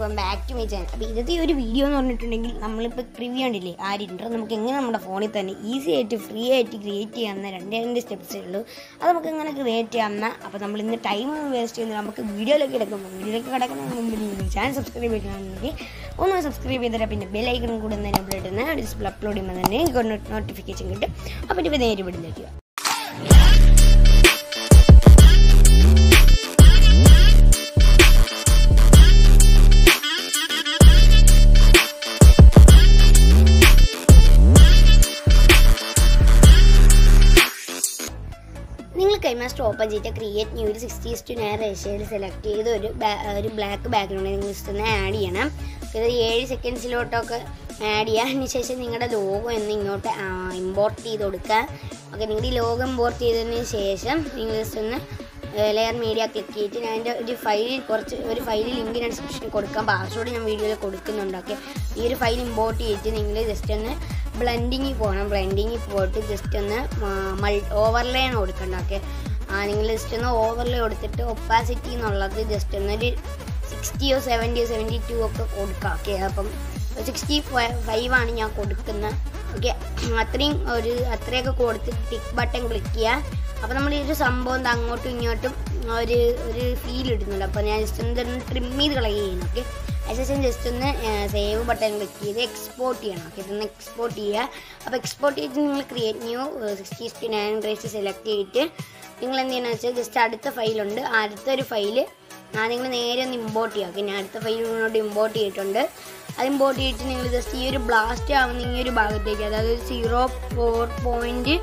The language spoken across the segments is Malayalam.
welcome back to my channel അപ്പോൾ ഇന്നത്തെ ഈ ഒരു വീഡിയോ എന്ന് പറഞ്ഞിട്ടുണ്ടെങ്കിൽ നമ്മളിപ്പോൾ റിവ്യൂ ഉണ്ടില്ലേ ആ ഇൻട്രോ നമുക്ക് എങ്ങനെ നമ്മുടെ ഫോണിൽ തന്നെ ഈസി ആയിട്ട് ഫ്രീ ആയിട്ട് ക്രിയേറ്റ് ചെയ്യാവുന്ന രണ്ട് രണ്ട് സ്റ്റെപ്സേ ഉള്ളൂ അത് നമുക്ക് എങ്ങനെ ക്രിയേറ്റ് ചെയ്യാവുന്ന അപ്പോൾ നമ്മൾ ഇന്ന് ടൈം വേസ്റ്റ് ചെയ്യുന്നത് നമുക്ക് വീഡിയോയിലേക്ക് കിടക്കുമ്പോൾ വീഡിയോയിലേക്ക് കിടക്കുന്നതിന് മുമ്പ് നിങ്ങൾ ചാനൽ സബ്സ്ക്രൈബ് ചെയ്യണമെന്നുണ്ടെങ്കിൽ ഒന്ന് സബ്സ്ക്രൈബ് ചെയ്തിട്ട് പിന്നെ ബെല്ലൈക്കൺ കൂടെ ഒന്ന് എനേബിൾ ഇടുന്ന ഡിസ്പ്ലേ അപ്ലോഡ് ചെയ്യുമ്പോൾ തന്നെ നോട്ടിഫിക്കേഷൻ കിട്ടും അപ്പോൾ ഇപ്പോൾ നേരെ വീട്ടിലേക്ക് നിങ്ങൾ കൈമാസ്റ്റർ ഓപ്പൺ ചെയ്തിട്ട് ക്രിയേറ്റ് ന്യൂ ഒരു സിക്സ്റ്റി ടു നയൻ റേഷ്യയിൽ സെലക്ട് ചെയ്ത് ഒരു ബാ- ഒരു ബ്ലാക്ക് ബാക്ക്ഗ്രൗണ്ട് നിങ്ങൾ ജസ്റ്റ് ഒന്ന് ആഡ് ചെയ്യണം ഇത് ഏഴ് സെക്കൻഡ്സിലോട്ടൊക്കെ ആഡ് ചെയ്യുക അതിനുശേഷം നിങ്ങളുടെ ലോഗോ എന്ന് ഇങ്ങോട്ട് ഇമ്പോർട്ട് ചെയ്ത് കൊടുക്കുക ഓക്കെ നിങ്ങളുടെ ഈ ലോഗോ ഇമ്പോർട്ട് ചെയ്തതിന് ശേഷം നിങ്ങൾ ജസ്റ്റ് ഒന്ന് ലെയർ മീഡിയ ക്ലിക്ക് ചെയ്തിട്ട് ഞാൻ എൻ്റെ ഒരു ഫയലിൽ കുറച്ച് ഒരു ഫയൽ ലിങ്ക് ഞാൻ ഡിസ്ക്രിപ്ഷനിൽ കൊടുക്കാം പാസ്വേഡ് ഞാൻ വീഡിയോയിൽ കൊടുക്കുന്നുണ്ട് ഓക്കെ ഈ ഒരു ഫയൽ ഇമ്പോർട്ട് ചെയ്തിട്ട് നിങ്ങൾ ജസ്റ്റ് ഒന്ന് ബ്ലെൻഡിങ്ങിൽ പോകണം ബ്ലെൻഡിങ്ങിൽ പോയിട്ട് ജസ്റ്റ് ഒന്ന് മൾ ഓവർലേ ആണ് കൊടുക്കേണ്ടത് ഓക്കെ നിങ്ങൾ ജസ്റ്റ് ഒന്ന് ഓവർലേ കൊടുത്തിട്ട് ഒപ്പാസിറ്റി എന്നുള്ളത് ജസ്റ്റ് ഒന്ന് ഒരു സിക്സ്റ്റിയോ സെവൻറ്റിയോ സെവൻറ്റി ടു ഒക്കെ കൊടുക്കാം ഓക്കെ അപ്പം സിക്സ്റ്റി ഫൈവ് ആണ് ഞാൻ കൊടുക്കുന്നത് ഓക്കെ അത്രയും ഒരു അത്രയൊക്കെ കൊടുത്തിട്ട് ടിക്ക് ബട്ടൺ ക്ലിക്ക് ചെയ്യുക അപ്പോൾ നമ്മൾ ഈ ഒരു സംഭവം ദാ അങ്ങോട്ടും ഇങ്ങോട്ടും ഒരു ഒരു ഫീൽ ഇടുന്നുണ്ട് അപ്പോൾ ഞാൻ ജസ്റ്റ് ഒന്ന് ട്രിം ചെയ്ത് കളയുകയാണ് ഓക്കെ അതിനുശേഷം ജസ്റ്റ് ഒന്ന് സേവ് ബട്ടൺ ക്ലിക്ക് ചെയ്ത് എക്സ്പോർട്ട് ചെയ്യണം ഓക്കെ ഇതൊന്ന് എക്സ്പോർട്ട് ചെയ്യുക അപ്പോൾ എക്സ്പോർട്ട് ചെയ്തിട്ട് നിങ്ങൾ create new sixty to nine റേസ് സെലക്ട് ചെയ്തിട്ട് നിങ്ങൾ എന്ത് ചെയ്യണമെന്ന് വെച്ചാൽ ജസ്റ്റ് അടുത്ത ഫയലുണ്ട് അടുത്തൊരു ഫയല് ആ നിങ്ങൾ നേരെ ഒന്ന് ഇമ്പോർട്ട് ചെയ്യുക ഓക്കെ ഞാൻ അടുത്ത ഫയൽ ഇങ്ങോട്ട് ഇമ്പോർട്ട് ചെയ്തിട്ടുണ്ട് അത് ഇമ്പോർട്ട് ചെയ്തിട്ട് നിങ്ങൾ ജസ്റ്റ് ഈ ഒരു ബ്ലാസ്റ്റ് ആവുന്ന ഈ ഒരു ഭാഗത്തേക്ക് അതായത് സീറോ ഫോർ പോയിൻറ്റ്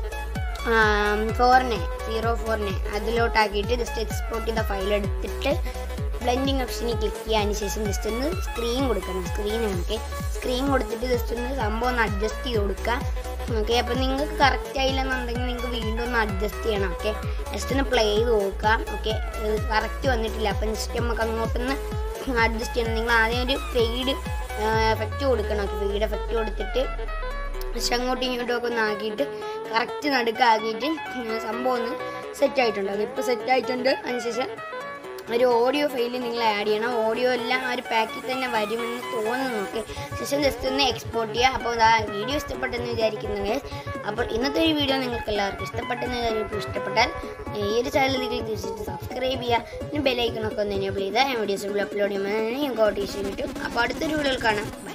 ഫോറിനെ സീറോ ഫോറിനെ അതിലോട്ടാക്കിയിട്ട് ജസ്റ്റ് എക്സ്പോർട്ട് ചെയ്ത ഫയൽ എടുത്തിട്ട് ബ്ലെൻഡിങ് ഓപ്ഷനിൽ ക്ലിക്ക് ചെയ്യാൻ ശേഷം ജസ്റ്റ് ഒന്ന് സ്ക്രീൻ കൊടുക്കണം സ്ക്രീൻ ഓക്കെ സ്ക്രീൻ കൊടുത്തിട്ട് ജസ്റ്റ് ഒന്ന് സംഭവം ഒന്ന് അഡ്ജസ്റ്റ് ചെയ്ത് കൊടുക്കുക ഓക്കെ അപ്പോൾ നിങ്ങൾക്ക് കറക്റ്റ് ആയില്ലെന്നുണ്ടെങ്കിൽ നിങ്ങൾക്ക് വീണ്ടും ഒന്ന് അഡ്ജസ്റ്റ് ചെയ്യണം ഓക്കെ ജസ്റ്റ് ഒന്ന് പ്ലേ ചെയ്ത് നോക്കാം ഓക്കെ കറക്റ്റ് വന്നിട്ടില്ല അപ്പം ജസ്റ്റ് നമുക്ക് അങ്ങോട്ടൊന്ന് അഡ്ജസ്റ്റ് ചെയ്യണം നിങ്ങൾ ആദ്യം ഒരു ഫെയ്ഡ് എഫക്റ്റ് കൊടുക്കണം ഓക്കെ ഫെയ്ഡ് എഫക്റ്റ് കൊടുത്തിട്ട് പക്ഷെ അങ്ങോട്ടും ഇങ്ങോട്ടും ഒക്കെ ഒന്ന് ആക്കിയിട്ട് കറക്റ്റ് നടുക്കാക്കിയിട്ട് സംഭവം ഒന്ന് സെറ്റ് ആയിട്ടുണ്ട് അതിപ്പോൾ സെറ്റ് ആയിട്ടുണ്ട് അതിനുശേഷം ഒരു ഓഡിയോ ഫയൽ നിങ്ങൾ ആഡ് ചെയ്യണം ഓഡിയോ എല്ലാം ആ ഒരു പാക്കിൽ തന്നെ വരുമെന്ന് തോന്നുന്നു ഓക്കെ ശേഷം ജസ്റ്റ് ഒന്ന് എക്സ്പോർട്ട് ചെയ്യുക അപ്പോൾ ആ വീഡിയോ ഇഷ്ടപ്പെട്ടെന്ന് വിചാരിക്കുന്നത് അപ്പോൾ ഇന്നത്തെ ഒരു വീഡിയോ നിങ്ങൾക്ക് എല്ലാവർക്കും ഇഷ്ടപ്പെട്ടെന്ന് വിചാരിക്കും ഇഷ്ടപ്പെട്ടാൽ ഈ ഒരു ചാനൽ നിങ്ങൾ തീർച്ചയായിട്ടും സബ്സ്ക്രൈബ് ചെയ്യുക പിന്നെ ബെലൈക്കണൊക്കെ ഒന്ന് എനേബിൾ ചെയ്താൽ ഞാൻ വീഡിയോസ് അപ്ലോഡ് ചെയ്യുമ്പോൾ തന്നെ ഞങ്ങൾക്ക് നോട്ടീഷൻ കിട്ടും അപ്പോൾ അടുത്തൊരു വീഡിയോയിൽ കാണാം